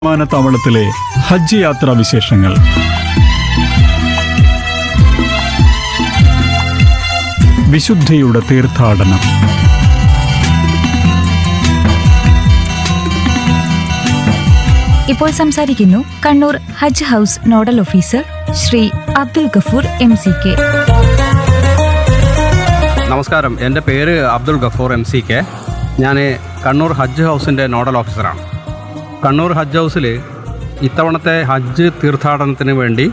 വിമാനത്താവളത്തിലെ ഹജ്ജ് യാത്രാ വിശേഷങ്ങൾ വിശുദ്ധിയുടെ തീർത്ഥാടനം ഇപ്പോൾ സംസാരിക്കുന്നു Kannur Hajj house nodal officer Shri Abdul Gafoor M C K നമസ്കാരം എൻ്റെ പേര് Abdul Gafoor M C K ഞാൻ കണ്ണൂർ ഹജ്ജ് ഹൗസിൻ്റെ നോഡൽ ഓഫീസറാണ് കണ്ണൂർ ഹജ്ജ് ഹൗസിൽ ഇത്തവണത്തെ ഹജ്ജ് തീർത്ഥാടനത്തിന് വേണ്ടി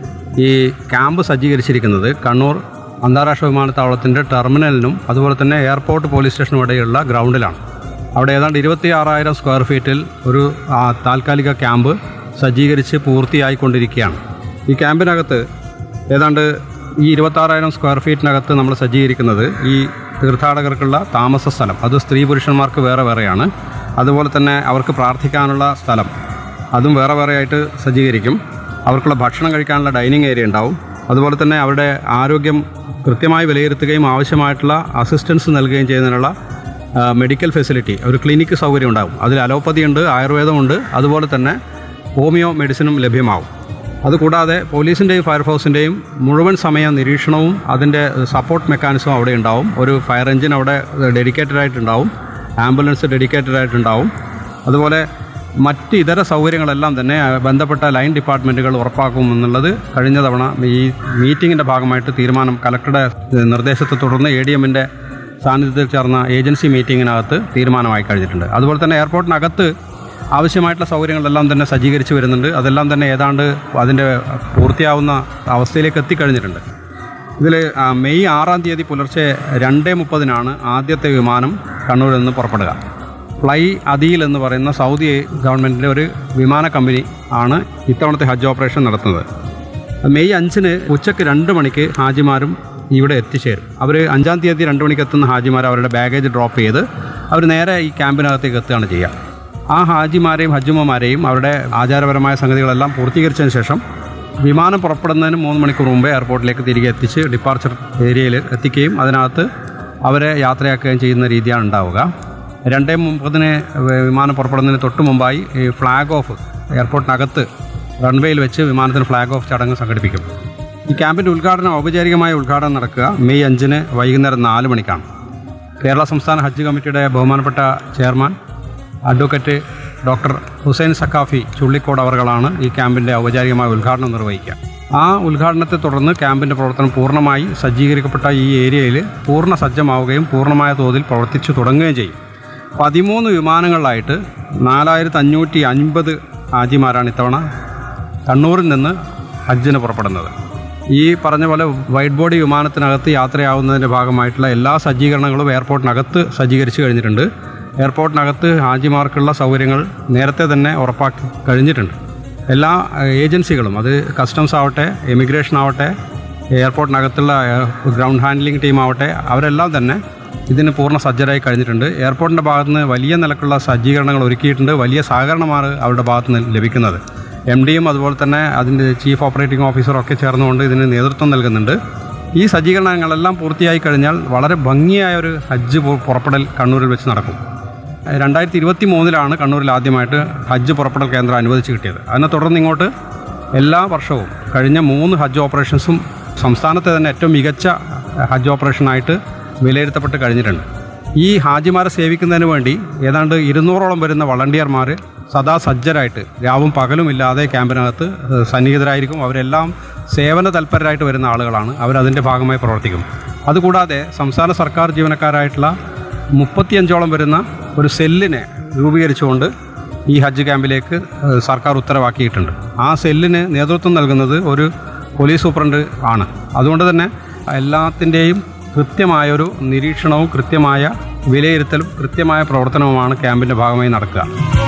ഈ ക്യാമ്പ് സജ്ജീകരിച്ചിരിക്കുന്നത് കണ്ണൂർ അന്താരാഷ്ട്ര വിമാനത്താവളത്തിൻ്റെ ടെർമിനലിനും അതുപോലെ തന്നെ എയർപോർട്ട് പോലീസ് സ്റ്റേഷനും ഇടയിലുള്ള ഗ്രൗണ്ടിലാണ് അവിടെ ഏതാണ്ട് ഇരുപത്തി ആറായിരം സ്ക്വയർ ഫീറ്റിൽ ഒരു ആ, താൽക്കാലിക ക്യാമ്പ് സജ്ജീകരിച്ച് പൂർത്തിയായിക്കൊണ്ടിരിക്കുകയാണ് ഈ ക്യാമ്പിനകത്ത് ഏതാണ്ട് ഈ ഇരുപത്താറായിരം സ്ക്വയർ ഫീറ്റിനകത്ത് നമ്മൾ സജ്ജീകരിക്കുന്നത് ഈ തീർത്ഥാടകർക്കുള്ള താമസ സ്ഥലം അത് സ്ത്രീ പുരുഷന്മാർക്ക് വേറെ വേറെയാണ് അതുപോലെ തന്നെ അവർക്ക് പ്രാർത്ഥിക്കാനുള്ള സ്ഥലം അതും വേറെ വേറെ ആയിട്ട് സജ്ജീകരിക്കും അവർക്കുള്ള ഭക്ഷണം കഴിക്കാനുള്ള ഡൈനിങ് ഏരിയ ഉണ്ടാവും അതുപോലെ തന്നെ അവരുടെ ആരോഗ്യം കൃത്യമായി വിലയിരുത്തുകയും ആവശ്യമായിട്ടുള്ള അസിസ്റ്റൻസ് നൽകുകയും ചെയ്യുന്നതിനുള്ള ആ, മെഡിക്കൽ ഫെസിലിറ്റി ഒരു ക്ലിനിക്ക് സൗകര്യം ഉണ്ടാവും അതിൽ അലോപ്പതി ഉണ്ട് ആയുർവേദമുണ്ട് അതുപോലെ തന്നെ ഹോമിയോ മെഡിസിനും ലഭ്യമാവും അതുകൂടാതെ പോലീസിൻ്റെയും ഫയർഫോഴ്സിൻ്റെയും മുഴുവൻ സമയ നിരീക്ഷണവും അതിൻ്റെ സപ്പോർട്ട് മെക്കാനിസവും അവിടെ ഉണ്ടാവും ഒരു ഫയർ എഞ്ചിൻ അവിടെ ഡെഡിക്കേറ്റഡ് ആയിട്ടുണ്ടാവും ആംബുലൻസ് ഡെഡിക്കേറ്റഡ് ആയിട്ടുണ്ടാവും അതുപോലെ മറ്റ് ഇതര സൗകര്യങ്ങളെല്ലാം തന്നെ ആ, ബന്ധപ്പെട്ട ലൈൻ ഡിപ്പാർട്ട്മെൻറ്റുകൾ ഉറപ്പാക്കുമെന്നുള്ളത് കഴിഞ്ഞ തവണ ഈ മീറ്റിങ്ങിൻ്റെ ഭാഗമായിട്ട് തീരുമാനം കലക്ടറുടെ ഏഹ്, നിർദ്ദേശത്തെ തുടർന്ന് എ ഡി എമ്മിൻ്റെ സാന്നിധ്യത്തിൽ ചേർന്ന ഏജൻസി മീറ്റിങ്ങിനകത്ത് തീരുമാനമായി കഴിഞ്ഞിട്ടുണ്ട് അതുപോലെ തന്നെ എയർപോർട്ടിനകത്ത് ആവശ്യമായിട്ടുള്ള സൗകര്യങ്ങളെല്ലാം തന്നെ സജ്ജീകരിച്ച് വരുന്നുണ്ട് അതെല്ലാം തന്നെ ഏതാണ്ട് അതിൻ്റെ പൂർത്തിയാവുന്ന അവസ്ഥയിലേക്ക് എത്തിക്കഴിഞ്ഞിട്ടുണ്ട് ഇതിൽ മെയ് ആറാം തീയതി പുലർച്ചെ രണ്ട് മുപ്പതിനാണ് ആദ്യത്തെ വിമാനം കണ്ണൂരിൽ നിന്ന് പുറപ്പെടുക ഫ്ലൈ അദീൽ എന്ന് പറയുന്ന സൗദി ഗവൺമെൻറ്റിൻ്റെ ഒരു വിമാന കമ്പനി ആണ് ഇത്തവണത്തെ ഹജ്ജ് ഓപ്പറേഷൻ നടത്തുന്നത് മെയ് അഞ്ചിന് ഉച്ചയ്ക്ക് രണ്ട് മണിക്ക് ഹാജിമാരും ഇവിടെ എത്തിച്ചേരും അവർ അഞ്ചാം തീയതി രണ്ട് മണിക്ക് എത്തുന്ന ഹാജിമാർ അവരുടെ ബാഗേജ് ഡ്രോപ്പ് ചെയ്ത് അവർ നേരെ ഈ ക്യാമ്പിനകത്തേക്ക് എത്തുകയാണ് ചെയ്യുക ആ ഹാജിമാരെയും ഹജ്ജുമ്മമാരെയും അവരുടെ ആചാരപരമായ സംഗതികളെല്ലാം പൂർത്തീകരിച്ചതിന് ശേഷം വിമാനം പുറപ്പെടുന്നതിന് മൂന്ന് മണിക്കൂർ മുമ്പേ എയർപോർട്ടിലേക്ക് തിരികെ എത്തിച്ച് ഡിപ്പാർച്ചർ ഏരിയയിൽ എത്തിക്കുകയും അതിനകത്ത് അവരെ യാത്രയാക്കുകയും ചെയ്യുന്ന രീതിയാണ് ഉണ്ടാവുക രണ്ടേ മുപ്പതിന് വിമാനം പുറപ്പെടുന്നതിന് തൊട്ട് മുമ്പായി ഈ ഫ്ലാഗ് ഓഫ് എയർപോർട്ടിനകത്ത് റൺവേയിൽ വെച്ച് വിമാനത്തിന് ഫ്ലാഗ് ഓഫ് ചടങ്ങ് സംഘടിപ്പിക്കും ഈ ക്യാമ്പിൻ്റെ ഉദ്ഘാടനം ഔപചാരികമായ ഉദ്ഘാടനം നടക്കുക മെയ് അഞ്ചിന് വൈകുന്നേരം നാല് മണിക്കാണ് കേരള സംസ്ഥാന ഹജ്ജ് കമ്മിറ്റിയുടെ ബഹുമാനപ്പെട്ട chairman advocate doctor Hussain Saqafi Chullikode അവർകളാണ് ഈ ക്യാമ്പിൻ്റെ ഔപചാരികമായ ഉദ്ഘാടനം നിർവഹിക്കുക ആ ഉദ്ഘാടനത്തെ തുടർന്ന് ക്യാമ്പിൻ്റെ പ്രവർത്തനം പൂർണ്ണമായി സജ്ജീകരിക്കപ്പെട്ട ഈ ഏരിയയിൽ പൂർണ്ണ സജ്ജമാവുകയും പൂർണ്ണമായ തോതിൽ പ്രവർത്തിച്ചു തുടങ്ങുകയും ചെയ്യും പതിമൂന്ന് വിമാനങ്ങളിലായിട്ട് നാലായിരത്തി അഞ്ഞൂറ്റി അൻപത് ഹാജിമാരാണ് ഇത്തവണ കണ്ണൂരിൽ നിന്ന് ഹജ്ജിന് പുറപ്പെടുന്നത് ഈ പറഞ്ഞ പോലെ വൈറ്റ് ബോഡി വിമാനത്തിനകത്ത് യാത്രയാവുന്നതിൻ്റെ ഭാഗമായിട്ടുള്ള എല്ലാ സജ്ജീകരണങ്ങളും എയർപോർട്ടിനകത്ത് സജ്ജീകരിച്ചു കഴിഞ്ഞിട്ടുണ്ട് എയർപോർട്ടിനകത്ത് ഹാജിമാർക്കുള്ള സൗകര്യങ്ങൾ നേരത്തെ തന്നെ ഉറപ്പാക്കി കഴിഞ്ഞിട്ടുണ്ട് എല്ലാ ഏഹ്, ഏജൻസികളും അത് കസ്റ്റംസ് ആവട്ടെ എമിഗ്രേഷൻ ആവട്ടെ എയർപോർട്ടിനകത്തുള്ള ഏഹ്, ഗ്രൗണ്ട് ഹാൻഡ്ലിംഗ് ടീം ആവട്ടെ അവരെല്ലാം തന്നെ ഇതിന് പൂർണ്ണ സജ്ജരായി കഴിഞ്ഞിട്ടുണ്ട് എയർപോർട്ടിൻ്റെ ഭാഗത്ത് നിന്ന് വലിയ നിലക്കുള്ള സജ്ജീകരണങ്ങൾ ഒരുക്കിയിട്ടുണ്ട് വലിയ സഹകരണമാണ് അവരുടെ ഭാഗത്ത് നിന്ന് ലഭിക്കുന്നത് എം ഡിയും അതുപോലെ തന്നെ അതിൻ്റെ ചീഫ് ഓപ്പറേറ്റിംഗ് ഓഫീസറും ഒക്കെ ചേർന്നുകൊണ്ട് ഇതിന് നേതൃത്വം നൽകുന്നുണ്ട് ഈ സജ്ജീകരണങ്ങളെല്ലാം പൂർത്തിയായി കഴിഞ്ഞാൽ വളരെ ഭംഗിയായ ഒരു ഹജ്ജ് പു- പുറപ്പെടൽ കണ്ണൂരിൽ വെച്ച് നടക്കും രണ്ടായിരത്തി ഇരുപത്തി മൂന്നിലാണ് കണ്ണൂരിൽ ആദ്യമായിട്ട് ഹജ്ജ് പുറപ്പെടൽ കേന്ദ്രം അനുവദിച്ച് കിട്ടിയത് അതിനെ തുടർന്ന് ഇങ്ങോട്ട് എല്ലാ വർഷവും കഴിഞ്ഞ മൂന്ന് ഹജ്ജ് ഓപ്പറേഷൻസും സംസ്ഥാനത്തെ തന്നെ ഏറ്റവും മികച്ച ഹജ്ജ് ഓപ്പറേഷനായിട്ട് വിലയിരുത്തപ്പെട്ട് കഴിഞ്ഞിട്ടുണ്ട് ഈ ഹാജിമാരെ സേവിക്കുന്നതിന് വേണ്ടി ഏതാണ്ട് ഇരുന്നൂറോളം വരുന്ന വളണ്ടിയർമാർ സദാ സജ്ജരായിട്ട് രാവും പകലും ഇല്ലാതെ ക്യാമ്പിനകത്ത് ഏഹ്, സന്നിഹിതരായിരിക്കും അവരെല്ലാം സേവന തൽപരരായിട്ട് വരുന്ന ആളുകളാണ് അവരതിൻ്റെ ഭാഗമായി പ്രവർത്തിക്കും അതുകൂടാതെ സംസ്ഥാന സർക്കാർ ജീവനക്കാരായിട്ടുള്ള മുപ്പത്തിയഞ്ചോളം വരുന്ന ഒരു സെല്ലിനെ രൂപീകരിച്ചുകൊണ്ട് ഈ ഹജ്ജ് ക്യാമ്പിലേക്ക് ഏഹ്, സർക്കാർ ഉത്തരവാക്കിയിട്ടുണ്ട് ആ സെല്ലിന് നേതൃത്വം നൽകുന്നത് ഒരു പോലീസ് സൂപ്രണ്ട് ആണ് അതുകൊണ്ട് തന്നെ എല്ലാത്തിൻ്റെയും കൃത്യമായൊരു നിരീക്ഷണവും കൃത്യമായ വിലയിരുത്തലും കൃത്യമായ പ്രവർത്തനവുമാണ് ക്യാമ്പിൻ്റെ ഭാഗമായി നടക്കുക